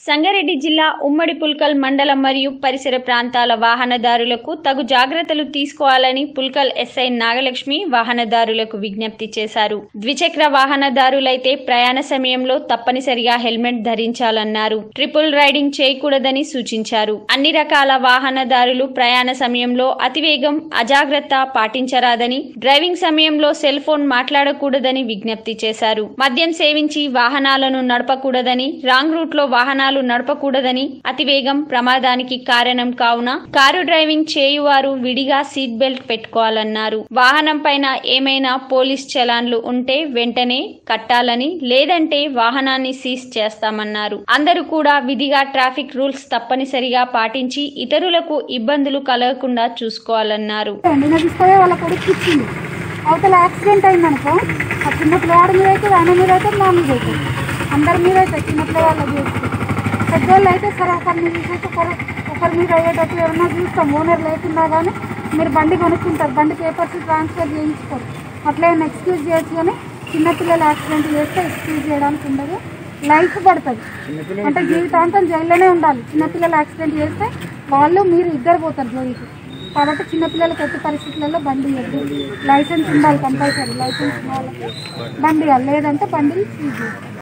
సంగారెడ్డి జిల్లా ఉమ్మడి పుల్కల్ మండలం మరియు పరిసర ప్రాంతాల వాహనదారులకు తగు జాగ్రత్తలు తీసుకోవాలని పుల్కల్ ఎస్ఐ నాగలక్ష్మి వాహనదారులకు విజ్ఞప్తి చేశారు ద్విచక్ర వాహనదారులైతే ప్రయాణ సమయంలో తప్పనిసరిగా హెల్మెట్ ధరించాలన్నారు ట్రిపుల్ రైడింగ్ చేయకూడదని సూచించారు అన్ని రకాల వాహనదారులు ప్రయాణ సమయంలో అతివేగం అజాగ్రత్త పాటించరాదని డ్రైవింగ్ సమయంలో సెల్ ఫోన్ మాట్లాడకూడదని విజ్ఞప్తి చేశారు మద్యం సేవించి వాహనాలను నడపకూడదని రాంగ్ రూట్ లో వాహనాలు నడపకూడదని అతివేగం ప్రమాదానికి కారణం కావున కారు డ్రైవింగ్ చేయువారు విడిగా సీట్ బెల్ట్ పెట్టుకోవాలన్నారు వాహనం పైన ఏమైనా పోలీస్ చలాన్లు ఉంటే వెంటనే కట్టాలని లేదంటే వాహనాన్ని సీజ్ చేస్తామన్నారు అందరూ కూడా విధిగా ట్రాఫిక్ రూల్స్ తప్పనిసరిగా పాటించి ఇతరులకు ఇబ్బందులు కలగకుండా చూసుకోవాలన్నారు నిన్న తీసుకుపోయి వాళ్ళ కొడుకు ఇచ్చింది అవతల యాక్సిడెంట్ అయిందనుకో ఆ చిన్న పిల్లవాడి మీద అయితే ఆయన మీద అయితే మా మీద అయితే అందరి మీద అయితే చిన్న పిల్లవాళ్ళ చేస్తే పెద్దోళ్ళు అయితే సరే ఒకరి మీద చూసి ఒకరు ఒకరి మీద అయ్యేటట్టు ఎవరన్నా చూస్తాం ఓనర్ లేకున్నా కానీ మీరు బండి కొనుక్కుంటారు బండి పేపర్స్ ట్రాన్స్ఫర్ చేయించుకోరు అట్లా ఏమైనా ఎక్స్క్యూజ్ చేయొచ్చు కానీ చిన్నపిల్లలు యాక్సిడెంట్ చేస్తే ఎక్స్క్యూజ్ చేయడానికి ఉండదు లైఫ్ పడుతుంది అంటే జీవితాంతం జైల్లోనే ఉండాలి చిన్నపిల్లలు యాక్సిడెంట్ చేస్తే వాళ్ళు మీరు ఇద్దరు పోతారు జైలుకి కాబట్టి చిన్నపిల్లలకి ఎట్టి పరిస్థితులలో బండి ఇవ్వద్దు లైసెన్స్ ఉండాలి కంపల్సరీ లైసెన్స్ ఉన్న వాళ్ళకి బండి ఇవ్వాలి లేదంటే బండి సీజ్ చేస్తారు